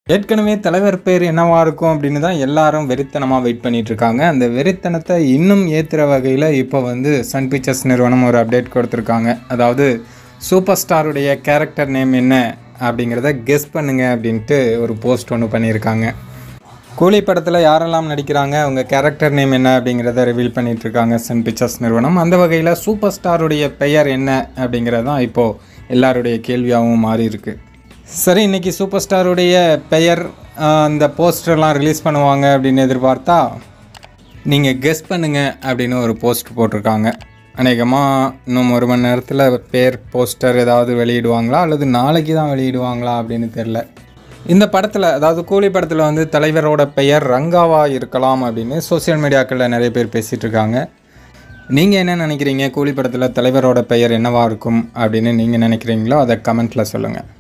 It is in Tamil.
ஏற்கனவே தலைவர் பேர் என்னவா இருக்கும் அப்படின்னு தான் எல்லாரும் வெறித்தனமாக வெயிட் பண்ணிட்டு இருக்காங்க அந்த வெறித்தனத்தை இன்னும் ஏற்றுற வகையில் இப்போ வந்து சன் பிக்சர்ஸ் நிறுவனம் ஒரு அப்டேட் கொடுத்துருக்காங்க அதாவது சூப்பர் ஸ்டாருடைய கேரக்டர் நேம் என்ன அப்படிங்கிறத கெஸ் பண்ணுங்க அப்படின்ட்டு ஒரு போஸ்ட் ஒன்று பண்ணியிருக்காங்க கூலி படத்தில் யாரெல்லாம் நடிக்கிறாங்க அவங்க கேரக்டர் நேம் என்ன அப்படிங்கிறத ரிவீல் பண்ணிட்டு இருக்காங்க சன் பிக்சர்ஸ் நிறுவனம் அந்த வகையில் சூப்பர் ஸ்டாருடைய பெயர் என்ன அப்படிங்கிறது தான் இப்போது எல்லாருடைய கேள்வியாகவும் மாறி இருக்கு சரி இன்னைக்கு சூப்பர் ஸ்டாருடைய பெயர் ஆஹ், அந்த போஸ்டர்லாம் ரிலீஸ் பண்ணுவாங்க அப்படின்னு எதிர்பார்த்தா நீங்கள் கெஸ் பண்ணுங்க அப்படின்னு ஒரு போஸ்ட் போட்டிருக்காங்க அநேகமாக இன்னும் ஒரு மணி நேரத்தில் பேர் போஸ்டர் ஏதாவது வெளியிடுவாங்களா அல்லது நாளைக்கு தான் வெளியிடுவாங்களா அப்படின்னு தெரில இந்த படத்தில் அதாவது கூலி படத்தில் வந்து தலைவரோட பெயர் ரங்காவா இருக்கலாம் அப்படின்னு சோஷியல் மீடியாக்களில் நிறைய பேர் பேசிகிட்டு இருக்காங்க நீங்கள் என்ன நினைக்கிறீங்க கூலி படத்தில் தலைவரோட பெயர் என்னவா இருக்கும் அப்படின்னு நீங்கள் நினைக்கிறீங்களோ அதை கமெண்ட்டில் சொல்லுங்கள்